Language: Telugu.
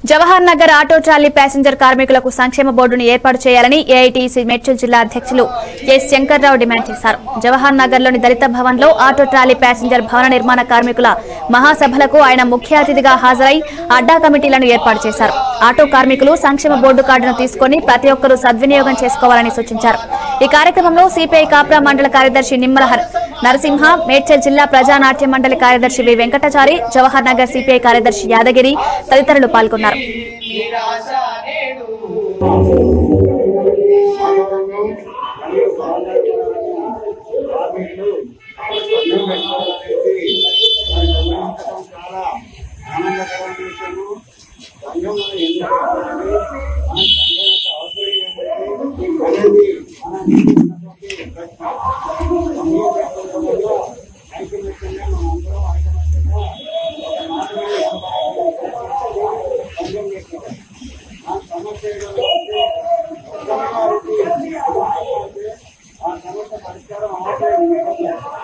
Jawahar Nagar auto trolley passenger కార్మికులకు సంక్షేమ బోర్డును ఏర్పాటు చేయాలని ఏఐటీసీ మేడ్చల్ జిల్లా అధ్యక్షులు ఎస్ శంకర్రావు డిమాండ్ చేశారు జవహర్ నగర్లోని దళిత భవన్లో ఆటో ట్రాలీ ప్యాసింజర్ భవన నిర్మాణ కార్మికుల మహాసభలకు ఆయన ముఖ్య అతిథిగా హాజరై అడ్డా కమిటీలను ఏర్పాటు చేశారు ఆటో కార్మికులు సంక్షేమ బోర్డు కార్డును తీసుకుని ప్రతి ఒక్కరూ సద్వినియోగం చేసుకోవాలని సూచించారు ఈ కార్యక్రమంలో సిపిఐ కాప్రా మండల కార్యదర్శి నిమ్మల హర్- నరసింహ మేడ్చల్ జిల్లా ప్రజానాట్య మండలి కార్యదర్శి వి వెంకటాచారి జవహర్ నగర్ సిపిఐ కార్యదర్శి యాదగిరి తదితరులు పాల్గొన్నారు చాలా ఆనందకరమైన విషయము సంఘంలో ఎన్నో మన సంఘం యొక్క అవసరం ఏంటంటే అనేది మన ఐకమత్యంగా మనందరం ఐకమత్యంగా ఒక మాట మీద సంఘం చేస్తాం ఆ సమస్య ఏదైనా ఉంటే ఉత్తమమైన వారికి ఆ సమస్య పరిష్కారం అవసరం